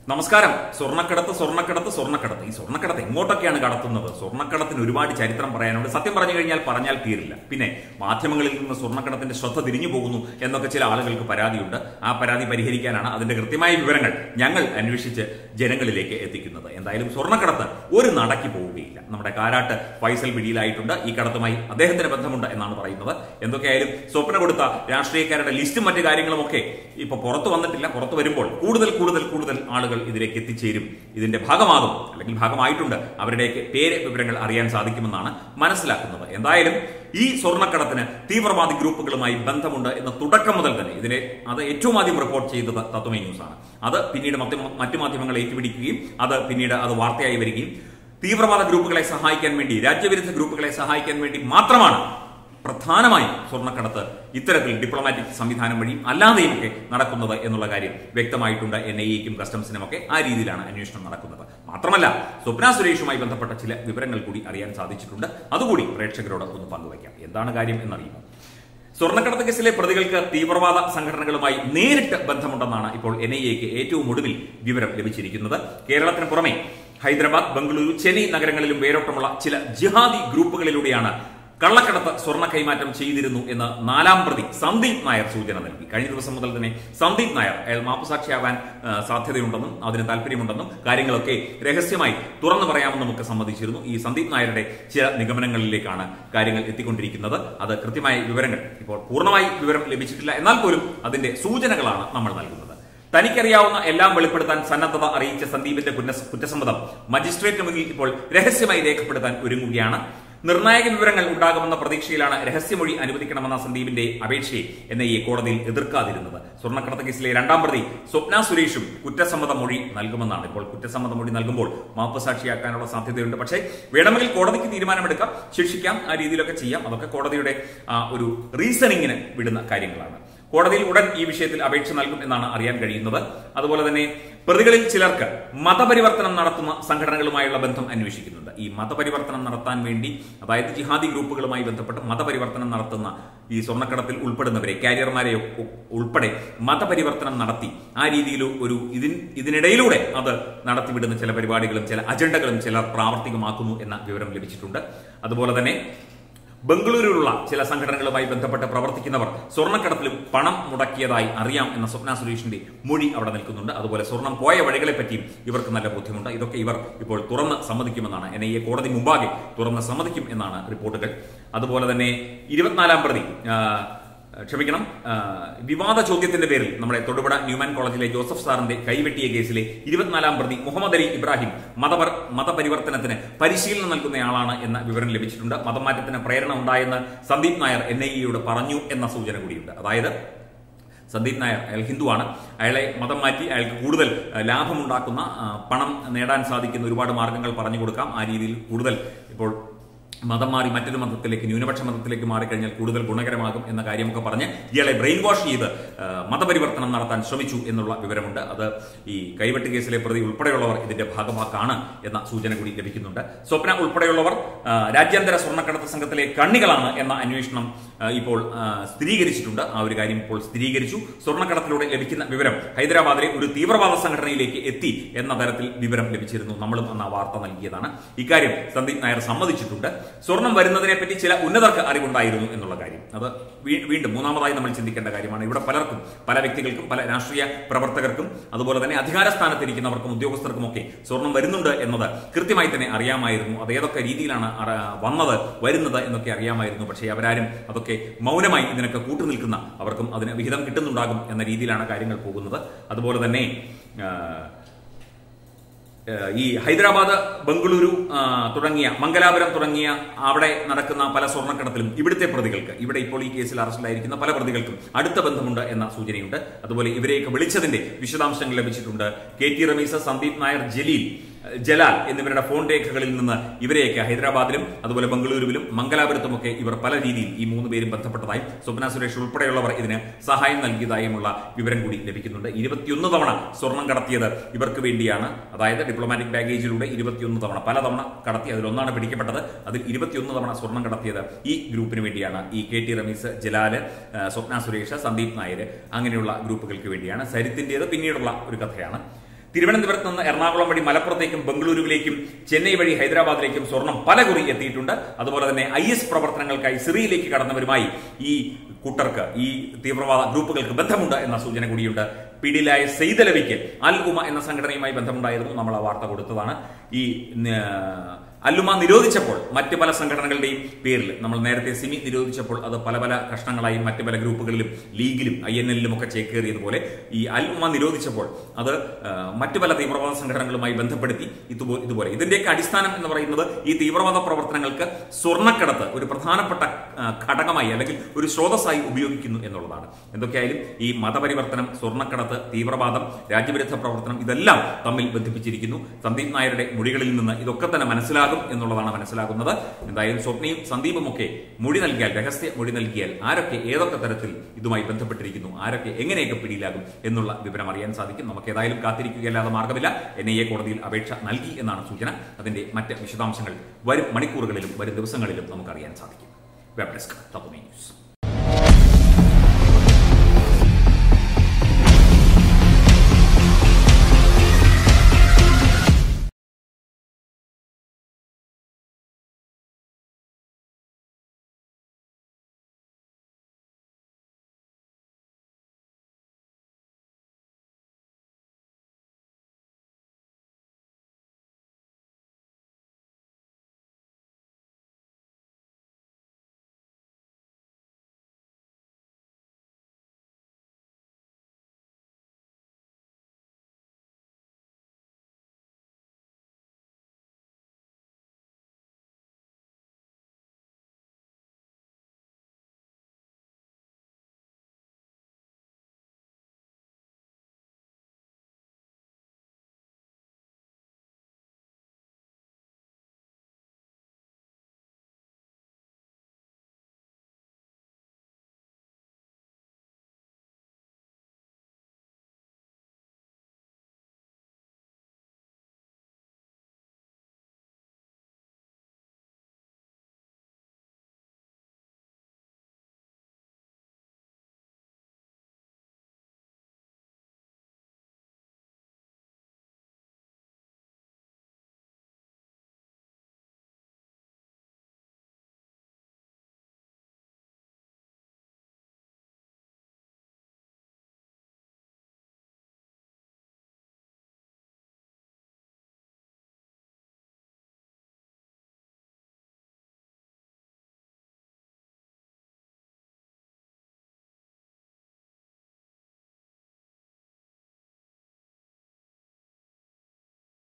നമസ്കാരം സ്വർണ്ണക്കടത്ത് സ്വർണ്ണക്കടത്ത് സ്വർണ്ണക്കടത്ത് ഈ സ്വർണ്ണക്കടത്ത് എങ്ങോട്ടൊക്കെയാണ് കടത്തുന്നത് സ്വർണ്ണക്കടത്തിന് ഒരുപാട് ചരിത്രം പറയാനുണ്ട് സത്യം പറഞ്ഞു കഴിഞ്ഞാൽ പറഞ്ഞാൽ തീരില്ല പിന്നെ മാധ്യമങ്ങളിൽ നിന്ന് സ്വർണ്ണക്കടത്തിന്റെ ശ്രദ്ധ തിരിഞ്ഞു പോകുന്നു എന്നൊക്കെ ചില ആളുകൾക്ക് പരാതിയുണ്ട് ആ പരാതി പരിഹരിക്കാനാണ് അതിന്റെ കൃത്യമായ വിവരങ്ങൾ ഞങ്ങൾ അന്വേഷിച്ച് ജനങ്ങളിലേക്ക് എത്തിക്കുന്നത് എന്തായാലും സ്വർണ്ണക്കടത്ത് ഒരു നടക്കി പോവുകയില്ല നമ്മുടെ കാരാട്ട് ഫൈസൽ പിടിയിലായിട്ടുണ്ട് ഈ കടത്തുമായി അദ്ദേഹത്തിന് ബന്ധമുണ്ട് എന്നാണ് പറയുന്നത് എന്തൊക്കെയായാലും സ്വപ്ന കൊടുത്ത രാഷ്ട്രീയക്കാരുടെ ലിസ്റ്റും മറ്റു കാര്യങ്ങളും ഒക്കെ ഇപ്പൊ പുറത്തു വന്നിട്ടില്ല പുറത്തു വരുമ്പോൾ കൂടുതൽ കൂടുതൽ കൂടുതൽ ആളുകൾ ഇതിലേക്ക് എത്തിച്ചേരും ഇതിന്റെ ഭാഗമാകും അല്ലെങ്കിൽ ഭാഗമായിട്ടുണ്ട് അവരുടെയൊക്കെ പേര് വിവരങ്ങൾ അറിയാൻ സാധിക്കുമെന്നാണ് മനസ്സിലാക്കുന്നത് എന്തായാലും ഈ സ്വർണ്ണക്കടത്തിന് തീവ്രവാദി ഗ്രൂപ്പുകളുമായി ബന്ധമുണ്ട് എന്ന തുടക്കം മുതൽ തന്നെ ഇതിനെ അത് ഏറ്റവും ആദ്യം റിപ്പോർട്ട് ചെയ്തത് തത്വമേ ന്യൂസാണ് അത് പിന്നീട് മറ്റ് മറ്റു മാധ്യമങ്ങൾ ഏറ്റുപിടിക്കുകയും അത് പിന്നീട് അത് വാർത്തയായി വരികയും തീവ്രവാദ ഗ്രൂപ്പുകളെ സഹായിക്കാൻ വേണ്ടി രാജ്യവിരുദ്ധ ഗ്രൂപ്പുകളെ സഹായിക്കാൻ വേണ്ടി മാത്രമാണ് പ്രധാനമായും സ്വർണ്ണക്കടത്ത് ഇത്തരത്തിൽ ഡിപ്ലോമാറ്റിക് സംവിധാനം വഴിയും അല്ലാതെയും ഒക്കെ നടക്കുന്നത് എന്നുള്ള കാര്യം വ്യക്തമായിട്ടുണ്ട് എൻ ഐ എക്കും കസ്റ്റംസിനും ഒക്കെ ആ രീതിയിലാണ് അന്വേഷണം നടക്കുന്നത് മാത്രമല്ല സ്വപ്ന സുരേഷുമായി ബന്ധപ്പെട്ട ചില വിവരങ്ങൾ കൂടി അറിയാൻ സാധിച്ചിട്ടുണ്ട് അതുകൂടി പ്രേക്ഷകരോട് ഒന്ന് പങ്കുവയ്ക്കാം എന്താണ് കാര്യം എന്നറിയുമോ സ്വർണ്ണക്കടത്ത് കേസിലെ പ്രതികൾക്ക് തീവ്രവാദ സംഘടനകളുമായി നേരിട്ട് ബന്ധമുണ്ടെന്നാണ് ഇപ്പോൾ എൻ ഐ എക്ക് ഏറ്റവും ഒടുവിൽ വിവരം ലഭിച്ചിരിക്കുന്നത് കേരളത്തിന് പുറമെ ഹൈദരാബാദ് ബംഗളൂരു ചെന്നൈ നഗരങ്ങളിലും വേരോട്ടമുള്ള ചില ജിഹാദി ഗ്രൂപ്പുകളിലൂടെയാണ് കള്ളക്കടത്ത് സ്വർണ്ണ കൈമാറ്റം ചെയ്തിരുന്നു എന്ന് നാലാം പ്രതി സന്ദീപ് നായർ സൂചന നൽകി കഴിഞ്ഞ ദിവസം മുതൽ തന്നെ സന്ദീപ് നായർ അയാൾ മാപ്പുസാക്ഷിയാവാൻ ആ, സാധ്യതയുണ്ടെന്നും അതിന് താല്പര്യമുണ്ടെന്നും കാര്യങ്ങളൊക്കെ രഹസ്യമായി തുറന്നു പറയാമെന്നും ഒക്കെ സമ്മതിച്ചിരുന്നു ഈ സന്ദീപ് നായരുടെ ചില നിഗമനങ്ങളിലേക്കാണ് കാര്യങ്ങൾ എത്തിക്കൊണ്ടിരിക്കുന്നത് അത് കൃത്യമായ വിവരങ്ങൾ ഇപ്പോൾ പൂർണ്ണമായി വിവരം ലഭിച്ചിട്ടില്ല എന്നാൽ പോലും അതിന്റെ സൂചനകളാണ് നമ്മൾ നൽകുന്നത് തനിക്കറിയാവുന്ന എല്ലാം വെളിപ്പെടുത്താൻ സന്നദ്ധത അറിയിച്ച സന്ദീപിന്റെ കുറ്റ- കുറ്റസമ്മതം മജിസ്ട്രേറ്റ് മുന്നിൽ ഇപ്പോൾ രഹസ്യമായി രേഖപ്പെടുത്താൻ ഒരുങ്ങുകയാണ് നിർണായക വിവരങ്ങൾ ഉണ്ടാകുമെന്ന പ്രതീക്ഷയിലാണ് രഹസ്യമൊഴി അനുവദിക്കണമെന്ന സന്ദീപിന്റെ അപേക്ഷയെ എൻ ഐ എ കോടതിയിൽ എതിർക്കാതിരുന്നത് സ്വർണ്ണക്കടത്ത് കേസിലെ രണ്ടാം പ്രതി സ്വപ്ന സുരേഷും കുറ്റസമ്മത മൊഴി നൽകുമെന്നാണ് ഇപ്പോൾ കുറ്റസമ്മത മൊഴി നൽകുമ്പോൾ മാപ്പ് സാക്ഷിയാക്കാനുള്ള സാധ്യതയുണ്ട് പക്ഷേ വേണമെങ്കിൽ കോടതിക്ക് തീരുമാനമെടുക്കാം ശിക്ഷിക്കാം ആ രീതിയിലൊക്കെ ചെയ്യാം അതൊക്കെ കോടതിയുടെ ആ, ഒരു റീസണിങ്ങിന് വിടുന്ന കാര്യങ്ങളാണ് കോടതിയിൽ ഉടൻ ഈ വിഷയത്തിൽ അപേക്ഷ നൽകും എന്നാണ് അറിയാൻ കഴിയുന്നത് അതുപോലെ തന്നെ പ്രതികളിൽ ചിലർക്ക് മതപരിവർത്തനം നടത്തുന്ന സംഘടനകളുമായുള്ള ബന്ധം അന്വേഷിക്കുന്നുണ്ട് ഈ മതപരിവർത്തനം നടത്താൻ വേണ്ടി അതായത് ജിഹാദി ഗ്രൂപ്പുകളുമായി ബന്ധപ്പെട്ട് മതപരിവർത്തനം നടത്തുന്ന ഈ സ്വർണ്ണക്കടത്തിൽ ഉൾപ്പെടുന്നവരെ കാരിയർമാരെ ഉ- ഉൾപ്പെടെ മതപരിവർത്തനം നടത്തി ആ രീതിയിൽ ഒരു ഇതിൻ ഇതിനിടയിലൂടെ അത് നടത്തിവിടുന്ന ചില പരിപാടികളും ചില അജണ്ടകളും ചിലർ പ്രാവർത്തികമാക്കുന്നു എന്ന വിവരം ലഭിച്ചിട്ടുണ്ട് അതുപോലെ തന്നെ ബംഗളൂരുവിലുള്ള ചില സംഘടനകളുമായി ബന്ധപ്പെട്ട് പ്രവർത്തിക്കുന്നവർ സ്വർണ്ണക്കടത്തിലും പണം മുടക്കിയതായി അറിയാം എന്ന സ്വപ്ന സുരേഷിന്റെ മൊഴി അവിടെ നിൽക്കുന്നുണ്ട് അതുപോലെ സ്വർണം പോയ വഴികളെ പറ്റിയും ഇവർക്ക് നല്ല ബോധ്യമുണ്ട് ഇതൊക്കെ ഇവർ ഇപ്പോൾ തുറന്ന് സമ്മതിക്കുമെന്നാണ് എൻ ഐ എ കോടതി മുമ്പാകെ തുറന്ന് സമ്മതിക്കും എന്നാണ് റിപ്പോർട്ടുകൾ അതുപോലെ തന്നെ ഇരുപത്തിനാലാം പ്രതി ആ, ക്ഷമിക്കണം ആ, വിവാദ ചോദ്യത്തിന്റെ പേരിൽ നമ്മുടെ തൊടുപുഴ ന്യൂമാൻ കോളേജിലെ ജോസഫ് സാറിന്റെ കൈവെട്ടിയ കേസിലെ ഇരുപത്തിനാലാം പ്രതി മുഹമ്മദ് അലി ഇബ്രാഹിം മതപർ മതപരിവർത്തനത്തിന് പരിശീലനം നൽകുന്നയാളാണ് എന്ന വിവരം ലഭിച്ചിട്ടുണ്ട് മതമാറ്റത്തിന് പ്രേരണ ഉണ്ടായെന്ന് സന്ദീപ് നായർ എൻ ഐ എയോട് പറഞ്ഞു എന്ന സൂചന കൂടിയുണ്ട് അതായത് സന്ദീപ് നായർ അയാൾ ഹിന്ദുവാണ് അയാളെ മതം മാറ്റി അയാൾക്ക് കൂടുതൽ ആ, ലാഭമുണ്ടാക്കുന്ന ആ, പണം നേടാൻ സാധിക്കുന്ന ഒരുപാട് മാർഗങ്ങൾ പറഞ്ഞു കൊടുക്കാം ആ രീതിയിൽ കൂടുതൽ ഇപ്പോൾ മതം മാറി മറ്റൊരു മതത്തിലേക്ക് ന്യൂനപക്ഷ മതത്തിലേക്ക് മാറിക്കഴിഞ്ഞാൽ കൂടുതൽ ഗുണകരമാകും എന്ന കാര്യമൊക്കെ പറഞ്ഞ് ഇയാളെ ബ്രെയിൻ വാഷ് ചെയ്ത് ആ, മതപരിവർത്തനം നടത്താൻ ശ്രമിച്ചു എന്നുള്ള വിവരമുണ്ട് അത് ഈ കൈവെട്ട് കേസിലെ പ്രതി ഉൾപ്പെടെയുള്ളവർ ഇതിന്റെ ഭാഗമാക്കാണ് എന്ന സൂചന കൂടി ലഭിക്കുന്നുണ്ട് സ്വപ്ന ഉൾപ്പെടെയുള്ളവർ ആ, രാജ്യാന്തര സ്വർണ്ണക്കടത്ത് സംഘത്തിലെ കണ്ണികളാണ് എന്ന അന്വേഷണം ആ, ഇപ്പോൾ ആ, സ്ഥിരീകരിച്ചിട്ടുണ്ട് ആ ഒരു കാര്യം ഇപ്പോൾ സ്ഥിരീകരിച്ചു സ്വർണ്ണക്കടത്തിലൂടെ ലഭിക്കുന്ന വിവരം ഹൈദരാബാദിലെ ഒരു തീവ്രവാദ സംഘടനയിലേക്ക് എത്തി എന്ന തരത്തിൽ വിവരം ലഭിച്ചിരുന്നു നമ്മളും അന്ന് ആ വാർത്ത നൽകിയതാണ് ഇക്കാര്യം സന്ദീപ് നായർ സമ്മതിച്ചിട്ടുണ്ട് സ്വർണം വരുന്നതിനെ പറ്റി ചില ഉന്നതർക്ക് അറിവുണ്ടായിരുന്നു എന്നുള്ള കാര്യം അത് വീ- വീണ്ടും മൂന്നാമതായി നമ്മൾ ചിന്തിക്കേണ്ട കാര്യമാണ് ഇവിടെ പലർക്കും പല വ്യക്തികൾക്കും പല രാഷ്ട്രീയ പ്രവർത്തകർക്കും അതുപോലെ തന്നെ അധികാര സ്ഥാനത്തിരിക്കുന്നവർക്കും ഉദ്യോഗസ്ഥർക്കും ഒക്കെ സ്വർണം വരുന്നുണ്ട് എന്നത് കൃത്യമായി തന്നെ അറിയാമായിരുന്നു അത് ഏതൊക്കെ രീതിയിലാണ് അറ- വന്നത് വരുന്നത് എന്നൊക്കെ അറിയാമായിരുന്നു പക്ഷേ അവരാരും അതൊക്കെ മൗനമായി ഇതിനൊക്കെ കൂട്ടുനിൽക്കുന്ന അവർക്കും അതിന് വിഹിതം കിട്ടുന്നുണ്ടാകും എന്ന രീതിയിലാണ് കാര്യങ്ങൾ പോകുന്നത് അതുപോലെ തന്നെ ആ, ഏഹ് ഈ ഹൈദരാബാദ് ബംഗളൂരു ആ, തുടങ്ങിയ മംഗലാപുരം തുടങ്ങിയ അവിടെ നടക്കുന്ന പല സ്വർണ്ണക്കടത്തിലും ഇവിടുത്തെ പ്രതികൾക്ക് ഇവിടെ ഇപ്പോൾ ഈ കേസിൽ അറസ്റ്റിലായിരിക്കുന്ന പല പ്രതികൾക്കും അടുത്ത ബന്ധമുണ്ട് എന്ന സൂചനയുണ്ട് അതുപോലെ ഇവരെയൊക്കെ വിളിച്ചതിന്റെ വിശദാംശങ്ങൾ ലഭിച്ചിട്ടുണ്ട് കെ ടി റമീസ് സന്ദീപ് നായർ ജലീൽ ഏഹ് ജലാൽ എന്നിവരുടെ ഫോൺ രേഖകളിൽ നിന്ന് ഇവരെയൊക്കെ ഹൈദരാബാദിലും അതുപോലെ ബംഗളൂരുവിലും മംഗലാപുരത്തുമൊക്കെ ഇവർ പല രീതിയിൽ ഈ മൂന്ന് പേരും ബന്ധപ്പെട്ടതായും സ്വപ്ന സുരേഷ് ഉൾപ്പെടെയുള്ളവർ ഇതിന് സഹായം നൽകിയതായുമുള്ള വിവരം കൂടി ലഭിക്കുന്നുണ്ട് ഇരുപത്തിയൊന്ന് തവണ സ്വർണം കടത്തിയത് ഇവർക്ക് വേണ്ടിയാണ് അതായത് ഡിപ്ലോമാറ്റിക് ബാഗേജിലൂടെ ഇരുപത്തിയൊന്ന് തവണ പല തവണ കടത്തി അതിലൊന്നാണ് പിടിക്കപ്പെട്ടത് അതിൽ ഇരുപത്തിയൊന്ന് തവണ സ്വർണം കടത്തിയത് ഈ ഗ്രൂപ്പിന് വേണ്ടിയാണ് ഈ കെ ടി റമീസ് ജലാല് ആ, സ്വപ്ന സുരേഷ് സന്ദീപ് നായർ അങ്ങനെയുള്ള ഗ്രൂപ്പുകൾക്ക് വേണ്ടിയാണ് സരിത്തിന്റേത് പിന്നീടുള്ള ഒരു കഥയാണ് തിരുവനന്തപുരത്ത് നിന്ന് എറണാകുളം വഴി മലപ്പുറത്തേക്കും ബംഗളൂരുവിലേക്കും ചെന്നൈ വഴി ഹൈദരാബാദിലേക്കും സ്വർണം പല കുറി എത്തിയിട്ടുണ്ട് അതുപോലെ തന്നെ ഐ എസ് പ്രവർത്തനങ്ങൾക്കായി സിറിയയിലേക്ക് കടന്നവരുമായി ഈ കൂട്ടർക്ക് ഈ തീവ്രവാദ ഗ്രൂപ്പുകൾക്ക് ബന്ധമുണ്ട് എന്ന സൂചന കൂടിയുണ്ട് പിടിയിലായ സെയ്തലവിക്ക് അൽ ഉമ എന്ന സംഘടനയുമായി ബന്ധമുണ്ടായിരുന്നു നമ്മൾ ആ വാർത്ത കൊടുത്തതാണ് ഈ ആ, അല്ലുമ നിരോധിച്ചപ്പോൾ മറ്റ് പല സംഘടനകളുടെയും പേരിൽ നമ്മൾ നേരത്തെ സിമി നിരോധിച്ചപ്പോൾ അത് പല പല കഷ്ണങ്ങളായി മറ്റ് പല ഗ്രൂപ്പുകളിലും ലീഗിലും ഐ എൻ എല്ലിലും ഒക്കെ ചേക്കേറിയതുപോലെ ഈ അല്ലുമ നിരോധിച്ചപ്പോൾ അത് ആ, മറ്റ് പല തീവ്രവാദ സംഘടനകളുമായി ബന്ധപ്പെടുത്തി ഇതുപോ- ഇതുപോലെ ഇതിന്റെയൊക്കെ അടിസ്ഥാനം എന്ന് പറയുന്നത് ഈ തീവ്രവാദ പ്രവർത്തനങ്ങൾക്ക് സ്വർണ്ണക്കടത്ത് ഒരു പ്രധാനപ്പെട്ട ആ, ഘടകമായി അല്ലെങ്കിൽ ഒരു സ്രോതസ്സായി ഉപയോഗിക്കുന്നു എന്നുള്ളതാണ് എന്തൊക്കെയായാലും ഈ മതപരിവർത്തനം സ്വർണ്ണക്കടത്ത് തീവ്രവാദം രാജ്യവിരുദ്ധ പ്രവർത്തനം ഇതെല്ലാം തമ്മിൽ ബന്ധിപ്പിച്ചിരിക്കുന്നു സന്ദീപ് നായരുടെ മൊഴികളിൽ നിന്ന് ഇതൊക്കെ തന്നെ മനസ്സിലാകും എന്നുള്ളതാണ് മനസ്സിലാകുന്നത് എന്തായാലും സ്വപ്നയും സന്ദീപും ഒക്കെ മൊഴി നൽകിയാൽ രഹസ്യ മൊഴി നൽകിയാൽ ആരൊക്കെ ഏതൊക്കെ തരത്തിൽ ഇതുമായി ബന്ധപ്പെട്ടിരിക്കുന്നു ആരൊക്കെ എങ്ങനെയൊക്കെ പിടിയിലാകും എന്നുള്ള വിവരം അറിയാൻ സാധിക്കും നമുക്ക് ഏതായാലും കാത്തിരിക്കുകയല്ലാതെ മാർഗമില്ല എൻ ഐ എ കോടതിയിൽ അപേക്ഷ നൽകി എന്നാണ് സൂചന അതിന്റെ മറ്റ് വിശദാംശങ്ങൾ വരും മണിക്കൂറുകളിലും വരും ദിവസങ്ങളിലും നമുക്ക് അറിയാൻ സാധിക്കും വെബ് ഡെസ്ക് തത്വമേ ന്യൂസ്